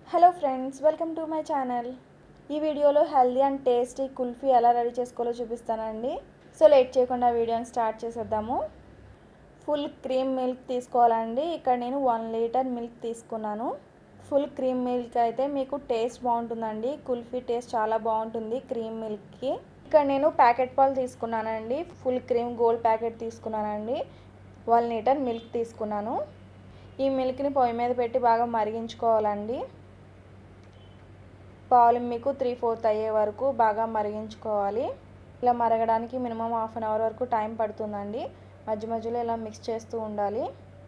hello friends welcome to my channel ఈ వీడియోలో healthy and tasty kulfi ఎలా రెడీ చేసుకోవాలో చూపిస్తానండి సో లేట్ చేయకుండా వీడియోని స్టార్ట్ చేసేద్దాము ఫుల్ క్రీమ్ మిల్క్ తీసుకోవాలండి ఇక్కడ నేను వన్ లీటర్ మిల్క్ తీసుకున్నాను ఫుల్ క్రీమ్ మిల్క్ అయితే మీకు టేస్ట్ బాగుంటుందండి కుల్ఫీ టేస్ట్ చాలా బాగుంటుంది క్రీమ్ మిల్క్కి ఇక్కడ నేను ప్యాకెట్ పాలు తీసుకున్నానండి ఫుల్ క్రీమ్ గోల్డ్ ప్యాకెట్ తీసుకున్నానండి వన్ లీటర్ మిల్క్ తీసుకున్నాను ఈ మిల్క్ని పొయ్యి మీద పెట్టి బాగా మరిగించుకోవాలండి పాలు మీకు త్రీ ఫోర్త్ అయ్యే వరకు బాగా మరిగించుకోవాలి ఇలా మరగడానికి మినిమం హాఫ్ అన్ అవర్ వరకు టైం పడుతుందండి మధ్య మధ్యలో ఇలా మిక్స్ చేస్తూ ఉండాలి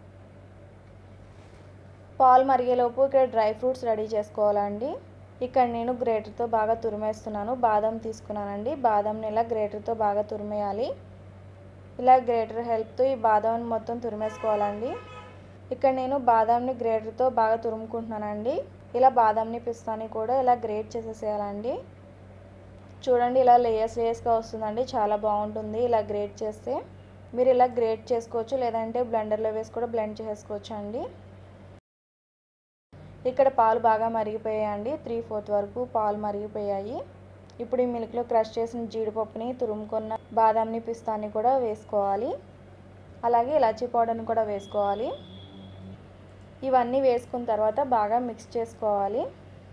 పాలు మరిగేలోపు ఇక్కడ డ్రై ఫ్రూట్స్ రెడీ చేసుకోవాలండి ఇక్కడ నేను గ్రేటర్తో బాగా తురిమేస్తున్నాను బాదం తీసుకున్నానండి బాదంని ఇలా గ్రేటర్తో బాగా తురిమేయాలి ఇలా గ్రేటర్ హెల్ప్తో ఈ బాదాంని మొత్తం తురిమేసుకోవాలండి ఇక్కడ నేను బాదాంని గ్రేటర్తో బాగా తురుముకుంటున్నానండి ఇలా బాదాంని పిస్తాని కూడా ఇలా గ్రేట్ చేసేసేయాలండి చూడండి ఇలా లేయర్స్ లేయర్స్గా వస్తుందండి చాలా బాగుంటుంది ఇలా గ్రేట్ చేస్తే మీరు ఇలా గ్రేట్ చేసుకోవచ్చు లేదంటే బ్లెండర్లో వేసి కూడా బ్లెండ్ చేసుకోవచ్చు అండి ఇక్కడ పాలు బాగా మరిగిపోయాయండి త్రీ ఫోర్త్ వరకు పాలు మరిగిపోయాయి ఇప్పుడు ఈ మిల్క్లో క్రష్ చేసిన జీడిపప్పుని తురుముకున్న బాదాంని పిస్తాని కూడా వేసుకోవాలి అలాగే ఇలాచీ పౌడర్ని కూడా వేసుకోవాలి ఇవన్నీ వేసుకున్న తర్వాత బాగా మిక్స్ చేసుకోవాలి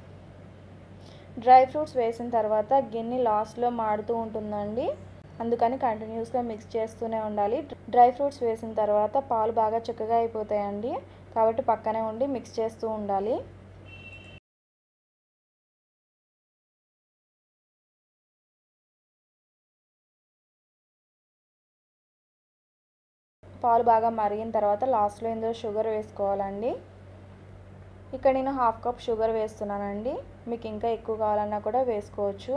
డ్రై ఫ్రూట్స్ వేసిన తర్వాత గిన్నె లాస్ట్లో మాడుతూ ఉంటుందండి అందుకని కంటిన్యూస్గా మిక్స్ చేస్తూనే ఉండాలి డ్రై ఫ్రూట్స్ వేసిన తర్వాత పాలు బాగా చిక్కగా అయిపోతాయండి కాబట్టి పక్కనే ఉండి మిక్స్ చేస్తూ ఉండాలి పాలు బాగా మరిగిన తర్వాత లాస్ట్లో ఇందులో షుగర్ వేసుకోవాలండి ఇక్కడ నేను హాఫ్ కప్ షుగర్ వేస్తున్నానండి మీకు ఇంకా ఎక్కువ కావాలన్నా కూడా వేసుకోవచ్చు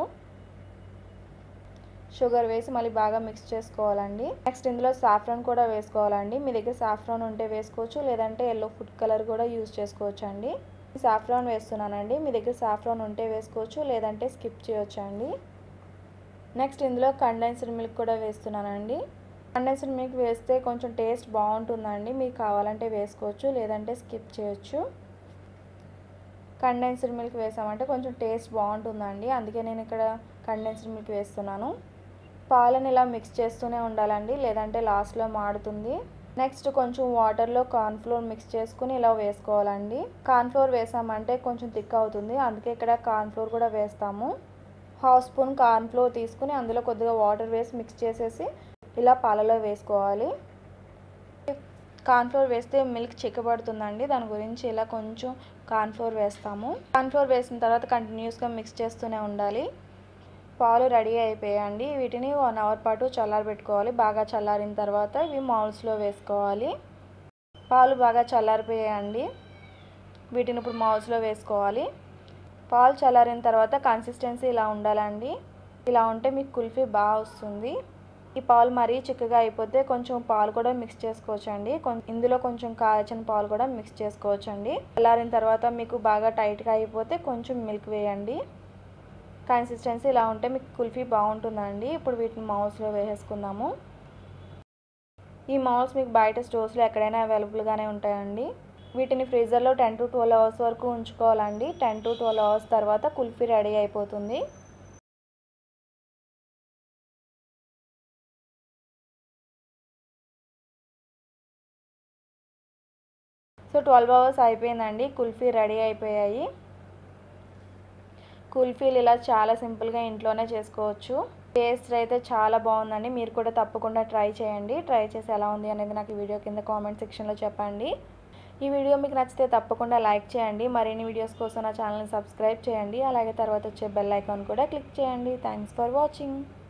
షుగర్ వేసి మళ్ళీ బాగా మిక్స్ చేసుకోవాలండి నెక్స్ట్ ఇందులో సాఫ్రాన్ కూడా వేసుకోవాలండి మీ దగ్గర సాఫ్రాన్ ఉంటే వేసుకోవచ్చు లేదంటే ఎల్లో ఫుడ్ కలర్ కూడా యూజ్ చేసుకోవచ్చు అండి సాఫ్రాన్ వేస్తున్నానండి మీ దగ్గర సాఫ్రాన్ ఉంటే వేసుకోవచ్చు లేదంటే స్కిప్ చేయొచ్చు అండి నెక్స్ట్ ఇందులో కండెన్స్డ్ మిల్క్ కూడా వేస్తున్నానండి కండెన్స్డ్ మిల్క్ వేస్తే కొంచెం టేస్ట్ బాగుంటుందండి మీకు కావాలంటే వేసుకోవచ్చు లేదంటే స్కిప్ చేయొచ్చు కండెన్స్డ్ మిల్క్ వేసామంటే కొంచెం టేస్ట్ బాగుంటుందండి అందుకే నేను ఇక్కడ కండెన్స్డ్ మిల్క్ వేస్తున్నాను పాలను ఇలా మిక్స్ చేస్తూనే ఉండాలండి లేదంటే లాస్ట్లో మాడుతుంది నెక్స్ట్ కొంచెం వాటర్లో కార్న్ఫ్లోర్ మిక్స్ చేసుకుని ఇలా వేసుకోవాలండి కార్న్ఫ్లోర్ వేసామంటే కొంచెం థిక్ అవుతుంది అందుకే ఇక్కడ కార్న్ఫ్లోర్ కూడా వేస్తాము హాఫ్ స్పూన్ కార్న్ఫ్లోర్ తీసుకుని అందులో కొద్దిగా వాటర్ వేసి మిక్స్ చేసేసి ఇలా పాలలో వేసుకోవాలి కార్న్ఫ్లోర్ వేస్తే మిల్క్ చిక్కబడుతుందండి దాని గురించి ఇలా కొంచెం కార్న్ఫ్లోర్ వేస్తాము కార్న్ఫ్లోర్ వేసిన తర్వాత కంటిన్యూస్గా మిక్స్ చేస్తూనే ఉండాలి పాలు రెడీ అయిపోయాయండి వీటిని వన్ అవర్ పాటు చల్లారబెట్టుకోవాలి బాగా చల్లారిన తర్వాత ఇవి మౌల్స్లో వేసుకోవాలి పాలు బాగా చల్లారిపోయాయండి వీటిని ఇప్పుడు మౌల్స్లో వేసుకోవాలి పాలు చల్లారిన తర్వాత కన్సిస్టెన్సీ ఇలా ఉండాలండి ఇలా ఉంటే మీకు కుల్ఫీ బాగా వస్తుంది ఈ పాలు మరీ చిక్కగా అయిపోతే కొంచెం పాలు కూడా మిక్స్ చేసుకోవచ్చు అండి ఇందులో కొంచెం కాచిన పాలు కూడా మిక్స్ చేసుకోవచ్చు అండి చల్లారిన తర్వాత మీకు బాగా టైట్గా అయిపోతే కొంచెం మిల్క్ వేయండి కన్సిస్టెన్సీ ఇలా ఉంటే మీకు కుల్ఫీ బాగుంటుందండి ఇప్పుడు వీటిని మౌస్లో వేసేసుకుందాము ఈ మౌస్ మీకు బయట స్టోర్స్లో ఎక్కడైనా అవైలబుల్గానే ఉంటాయండి వీటిని ఫ్రీజర్లో టెన్ టు ట్వెల్వ్ అవర్స్ వరకు ఉంచుకోవాలండి టెన్ టు ట్వెల్వ్ అవర్స్ తర్వాత కుల్ఫీ రెడీ అయిపోతుంది సో ట్వెల్వ్ అవర్స్ అయిపోయిందండి కుల్ఫీ రెడీ అయిపోయాయి కుల్ఫీలు ఇలా చాలా సింపుల్గా ఇంట్లోనే చేసుకోవచ్చు టేస్ట్ అయితే చాలా బాగుందండి మీరు కూడా తప్పకుండా ట్రై చేయండి ట్రై చేసి ఎలా ఉంది అనేది నాకు ఈ వీడియో కింద కామెంట్ సెక్షన్లో చెప్పండి ఈ వీడియో మీకు నచ్చితే తప్పకుండా లైక్ చేయండి మరిన్ని వీడియోస్ కోసం నా ఛానల్ని సబ్స్క్రైబ్ చేయండి అలాగే తర్వాత వచ్చే బెల్ ఐకాన్ కూడా క్లిక్ చేయండి థ్యాంక్స్ ఫర్ వాచింగ్